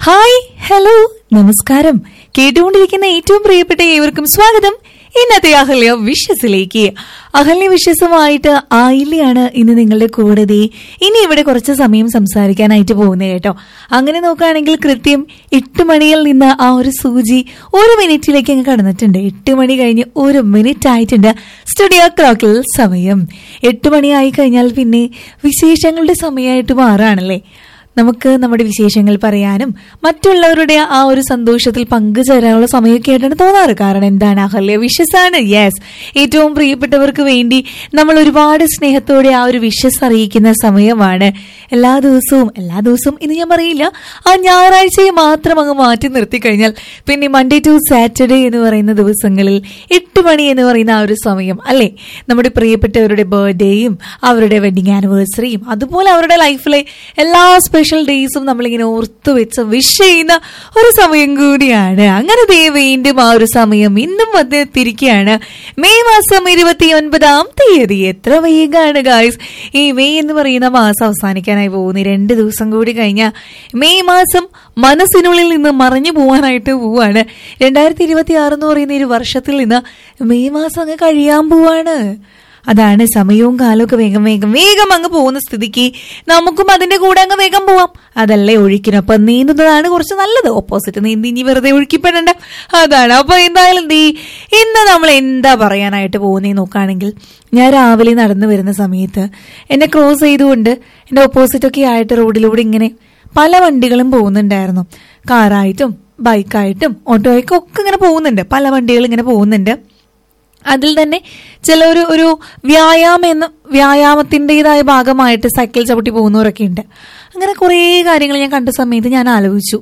hi hello നമസ്കാരം കേട്ടുകൊണ്ടിരിക്കുന്ന ഏറ്റവും പ്രിയപ്പെട്ട ഏവർക്കും സ്വാഗതം ഇന്നത്തെ അഹല്യ വിശ്വസിലേക്ക് അഹല്യ വിശ്വസമായിട്ട് ആയില്യാണ് ഇന്ന് നിങ്ങളുടെ കൂടെ ദേ ഇനി ഇവിടെ കുറച്ച് സമയം സംസാരിക്കാനായിട്ട് പോകുന്നത് കേട്ടോ അങ്ങനെ നോക്കുകയാണെങ്കിൽ കൃത്യം എട്ട് മണിയിൽ നിന്ന് ആ ഒരു സൂചി ഒരു മിനിറ്റിലേക്ക് അങ്ങ് കടന്നിട്ടുണ്ട് എട്ട് മണി കഴിഞ്ഞ് ഒരു മിനിറ്റ് ആയിട്ടുണ്ട് സ്റ്റുഡിയോ ക്ലോക്കിൽ സമയം എട്ട് മണിയായി കഴിഞ്ഞാൽ പിന്നെ വിശേഷങ്ങളുടെ സമയമായിട്ട് മാറുകയാണല്ലേ നമുക്ക് നമ്മുടെ വിശേഷങ്ങൾ പറയാനും മറ്റുള്ളവരുടെ ആ ഒരു സന്തോഷത്തിൽ പങ്കുചേരാനുള്ള സമയമൊക്കെ ആയിട്ടാണ് തോന്നാറ് കാരണം എന്താണ് അഹല്യ വിശ്വസാണ് യെസ് ഏറ്റവും പ്രിയപ്പെട്ടവർക്ക് വേണ്ടി നമ്മൾ ഒരുപാട് സ്നേഹത്തോടെ ആ ഒരു വിശ്വസ് അറിയിക്കുന്ന സമയമാണ് എല്ലാ ദിവസവും എല്ലാ ദിവസവും ഇന്ന് ഞാൻ പറയില്ല ആ ഞായറാഴ്ചയെ മാത്രം അങ്ങ് മാറ്റി നിർത്തി കഴിഞ്ഞാൽ പിന്നെ മൺഡേ ടു സാറ്റർഡേ എന്ന് പറയുന്ന ദിവസങ്ങളിൽ എട്ട് മണി എന്ന് പറയുന്ന ആ ഒരു സമയം അല്ലേ നമ്മുടെ പ്രിയപ്പെട്ടവരുടെ ബർത്ത്ഡേയും അവരുടെ വെഡിങ് ആനിവേഴ്സറിയും അതുപോലെ അവരുടെ ലൈഫിലെ എല്ലാ സ്പെഷ്യൽ ഡേയ്സും നമ്മളിങ്ങനെ ഓർത്തു വെച്ച് വിഷ് ചെയ്യുന്ന ഒരു സമയം കൂടിയാണ് അങ്ങനെ ദേ വീണ്ടും ആ ഒരു സമയം ഇന്നും വന്നെത്തിരിക്കുകയാണ് മെയ് മാസം ഇരുപത്തി ഒൻപതാം തീയതി എത്ര വേഗമാണ് ഗായ്സ് ഈ മെയ് എന്ന് പറയുന്ന മാസം അവസാനിക്കാനായി പോകുന്നു രണ്ട് ദിവസം കൂടി കഴിഞ്ഞാൽ മെയ് മാസം മനസ്സിനുള്ളിൽ നിന്ന് മറഞ്ഞു പോവാനായിട്ട് പോവാണ് രണ്ടായിരത്തി ഇരുപത്തി ആറ് എന്ന് പറയുന്ന ഒരു വർഷത്തിൽ നിന്ന് മെയ് മാസം അങ്ങ് കഴിയാൻ പോവാണ് അതാണ് സമയവും കാലവും ഒക്കെ വേഗം വേഗം വേഗം അങ്ങ് പോകുന്ന സ്ഥിതിക്ക് നമുക്കും അതിന്റെ കൂടെ അങ്ങ് വേഗം പോവാം അതല്ലേ ഒഴുക്കിനൊപ്പം നീന്തുന്നതാണ് കുറച്ച് നല്ലത് ഓപ്പോസിറ്റ് നീന്തി ഇനി വെറുതെ ഒഴുക്കിപ്പെടണ്ട അതാണ് അപ്പൊ എന്തായാലും നീ ഇന്ന് നമ്മൾ എന്താ പറയാനായിട്ട് പോകുന്നേ നോക്കുകയാണെങ്കിൽ ഞാൻ രാവിലെ നടന്നു വരുന്ന സമയത്ത് എന്നെ ക്രോസ് ചെയ്തുകൊണ്ട് എന്റെ ഓപ്പോസിറ്റ് ഒക്കെ ആയിട്ട് റോഡിലൂടെ ഇങ്ങനെ പല വണ്ടികളും പോകുന്നുണ്ടായിരുന്നു കാറായിട്ടും ബൈക്കായിട്ടും ഓട്ടോയ്ക്കും ഒക്കെ ഇങ്ങനെ പോകുന്നുണ്ട് പല വണ്ടികൾ ഇങ്ങനെ പോകുന്നുണ്ട് അതിൽ തന്നെ ചില ഒരു ഒരു വ്യായാമം എന്ന വ്യായാമത്തിൻ്റെതായ ഭാഗമായിട്ട് സൈക്കിൾ ചവിട്ടി പോകുന്നവരൊക്കെ ഉണ്ട് അങ്ങനെ കുറേ കാര്യങ്ങൾ ഞാൻ കണ്ട സമയത്ത് ഞാൻ ആലോചിച്ചു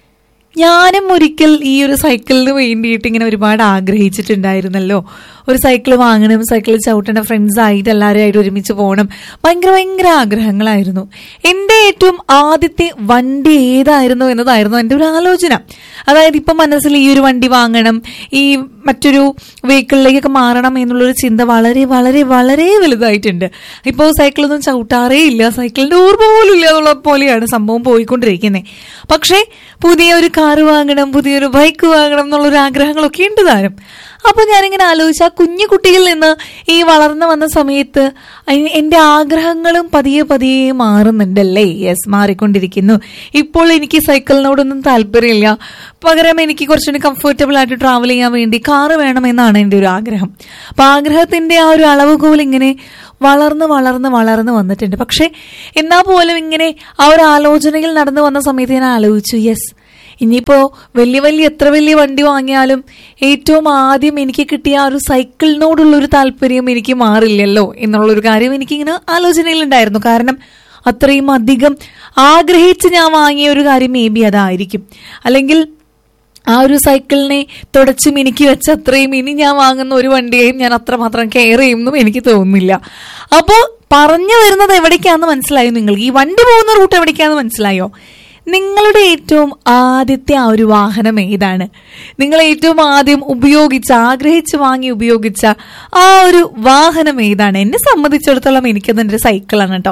ഞാനും ഒരിക്കൽ ഈ ഒരു സൈക്കിളിന് വേണ്ടിയിട്ട് ഇങ്ങനെ ഒരുപാട് ആഗ്രഹിച്ചിട്ടുണ്ടായിരുന്നല്ലോ ഒരു സൈക്കിൾ വാങ്ങണം സൈക്കിൾ ചവിട്ടണം ഫ്രണ്ട്സ് ആയിട്ട് എല്ലാവരും ആയിട്ട് ഒരുമിച്ച് പോകണം ഭയങ്കര ഭയങ്കര ആഗ്രഹങ്ങളായിരുന്നു എൻ്റെ ഏറ്റവും ആദ്യത്തെ വണ്ടി ഏതായിരുന്നു എന്നതായിരുന്നു എൻ്റെ ഒരു ആലോചന അതായത് ഇപ്പം മനസ്സിൽ ഈ ഒരു വണ്ടി വാങ്ങണം ഈ മറ്റൊരു വെഹിക്കിളിലേക്കൊക്കെ മാറണം എന്നുള്ളൊരു ചിന്ത വളരെ വളരെ വളരെ വലുതായിട്ടുണ്ട് ഇപ്പോൾ സൈക്കിളൊന്നും ചവിട്ടാറേ ഇല്ല സൈക്കിളിന്റെ ഓർമ്മ പോലും ഇല്ല എന്നുള്ള പോലെയാണ് സംഭവം പോയിക്കൊണ്ടിരിക്കുന്നത് പക്ഷേ പുതിയ ഒരു കാറ് വാങ്ങണം പുതിയൊരു ബൈക്ക് വാങ്ങണം എന്നുള്ളൊരു ആഗ്രഹങ്ങളൊക്കെ ഉണ്ട് താനും അപ്പൊ ഞാനിങ്ങനെ ആലോചിച്ച ആ കുഞ്ഞു കുട്ടികളിൽ നിന്ന് ഈ വളർന്നു വന്ന സമയത്ത് അയ് എന്റെ ആഗ്രഹങ്ങളും പതിയെ പതിയെ മാറുന്നുണ്ടല്ലേ യെസ് മാറിക്കൊണ്ടിരിക്കുന്നു ഇപ്പോൾ എനിക്ക് സൈക്കിളിനോടൊന്നും താല്പര്യമില്ല പകരം എനിക്ക് കുറച്ചുകൂടി കംഫർട്ടബിൾ ആയിട്ട് ട്രാവൽ ചെയ്യാൻ വേണ്ടി കാറ് വേണമെന്നാണ് എൻ്റെ ഒരു ആഗ്രഹം അപ്പൊ ആഗ്രഹത്തിന്റെ ആ ഒരു അളവുകോൽ ഇങ്ങനെ വളർന്ന് വളർന്ന് വളർന്ന് വന്നിട്ടുണ്ട് പക്ഷെ എന്നാ പോലും ഇങ്ങനെ ആ ഒരു ആലോചനയിൽ നടന്നു വന്ന സമയത്ത് ഞാൻ ആലോചിച്ചു യെസ് ഇനിയിപ്പോ വലിയ വലിയ എത്ര വലിയ വണ്ടി വാങ്ങിയാലും ഏറ്റവും ആദ്യം എനിക്ക് കിട്ടിയ ആ ഒരു സൈക്കിളിനോടുള്ള ഒരു താല്പര്യം എനിക്ക് മാറില്ലല്ലോ എന്നുള്ളൊരു കാര്യം എനിക്കിങ്ങനെ ആലോചനയിലുണ്ടായിരുന്നു കാരണം അത്രയും അധികം ആഗ്രഹിച്ച് ഞാൻ വാങ്ങിയ ഒരു കാര്യം മേ ബി അതായിരിക്കും അല്ലെങ്കിൽ ആ ഒരു സൈക്കിളിനെ തുടച്ച് മിനുക്കി വെച്ച അത്രയും ഇനി ഞാൻ വാങ്ങുന്ന ഒരു വണ്ടിയെയും ഞാൻ അത്രമാത്രം കെയർ ചെയ്യുമെന്നും എനിക്ക് തോന്നുന്നില്ല അപ്പോൾ പറഞ്ഞു വരുന്നത് എവിടേക്കാന്ന് മനസ്സിലായോ നിങ്ങൾക്ക് ഈ വണ്ടി പോകുന്ന റൂട്ട് എവിടേക്കാന്ന് മനസ്സിലായോ നിങ്ങളുടെ ഏറ്റവും ആദ്യത്തെ ആ ഒരു വാഹനം ഏതാണ് നിങ്ങൾ ഏറ്റവും ആദ്യം ഉപയോഗിച്ച ആഗ്രഹിച്ച് വാങ്ങി ഉപയോഗിച്ച ആ ഒരു വാഹനം ഏതാണ് എന്നെ സംബന്ധിച്ചിടത്തോളം എനിക്കത് എൻ്റെ സൈക്കിളാണ് കേട്ടോ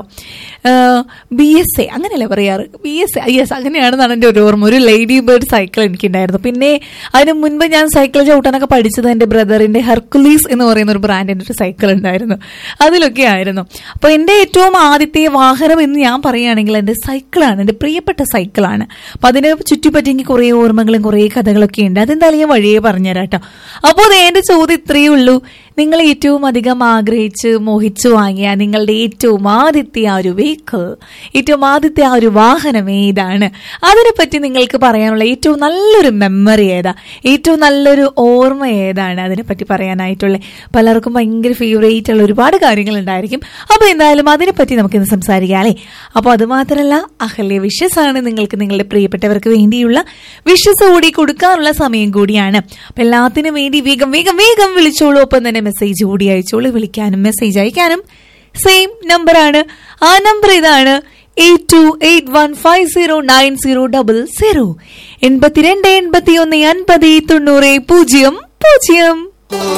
ബി എസ് എ അങ്ങനെയല്ലേ പറയാറ് ബി എസ് എ യെസ് അങ്ങനെയാണെന്നാണ് എൻ്റെ ഒരു ഓർമ്മ ഒരു ലേഡി ബേർഡ് സൈക്കിൾ എനിക്കുണ്ടായിരുന്നു പിന്നെ അതിന് മുൻപ് ഞാൻ സൈക്കിൾ ചവിട്ടാനൊക്കെ പഠിച്ചത് എൻ്റെ ബ്രദറിൻ്റെ ഹെർക്കുലീസ് എന്ന് പറയുന്ന ഒരു ബ്രാൻഡിൻ്റെ ഒരു സൈക്കിൾ ഉണ്ടായിരുന്നു അതിലൊക്കെ ആയിരുന്നു അപ്പോൾ എൻ്റെ ഏറ്റവും ആദ്യത്തെ വാഹനം എന്ന് ഞാൻ പറയുകയാണെങ്കിൽ എൻ്റെ സൈക്കിളാണ് എൻ്റെ പ്രിയപ്പെട്ട സൈക്കിളാണ് അപ്പം അതിനെ ചുറ്റിപ്പറ്റിയെങ്കിൽ കുറേ ഓർമ്മകളും കുറേ കഥകളൊക്കെ ഉണ്ട് അതെന്തായാലും ഞാൻ വഴിയേ പറഞ്ഞുതരാം കേട്ടോ അപ്പോൾ എൻ്റെ ചോദ്യം ഇത്രയേ ഉള്ളൂ നിങ്ങൾ ഏറ്റവും അധികം ആഗ്രഹിച്ച് മോഹിച്ചു വാങ്ങിയ നിങ്ങളുടെ ഏറ്റവും ആദ്യത്തെ ആ ഒരു വെഹിക്കിൾ ഏറ്റവും ആദ്യത്തെ ആ ഒരു വാഹനം ഏതാണ് അതിനെപ്പറ്റി നിങ്ങൾക്ക് പറയാനുള്ള ഏറ്റവും നല്ലൊരു മെമ്മറി ഏതാ ഏറ്റവും നല്ലൊരു ഓർമ്മ ഏതാണ് അതിനെപ്പറ്റി പറയാനായിട്ടുള്ള പലർക്കും ഭയങ്കര ഫേവറേറ്റ് ഉള്ള ഒരുപാട് കാര്യങ്ങൾ ഉണ്ടായിരിക്കും അപ്പോൾ എന്തായാലും അതിനെപ്പറ്റി നമുക്കിന്ന് സംസാരിക്കാം അല്ലേ അപ്പോൾ അത് മാത്രമല്ല അഹല്യ വിഷസ് ആണ് നിങ്ങൾക്ക് നിങ്ങളുടെ പ്രിയപ്പെട്ടവർക്ക് വേണ്ടിയുള്ള വിഷസ് കൂടി കൊടുക്കാനുള്ള സമയം കൂടിയാണ് അപ്പൊ എല്ലാത്തിനും വേണ്ടി വേഗം വേഗം വേഗം വിളിച്ചോളൂ ഒപ്പം തന്നെ മെസ്സേജ് കൂടി അയച്ചോളൂ വിളിക്കാനും മെസ്സേജ് അയക്കാനും സെയിം നമ്പറാണ് ആ നമ്പർ ഇതാണ് eight two eight one five zero nine zero double zero എൺപത്തിരണ്ട് എൺപത്തി ഒന്ന് അൻപത് തൊണ്ണൂറ് പൂജ്യം പൂജ്യം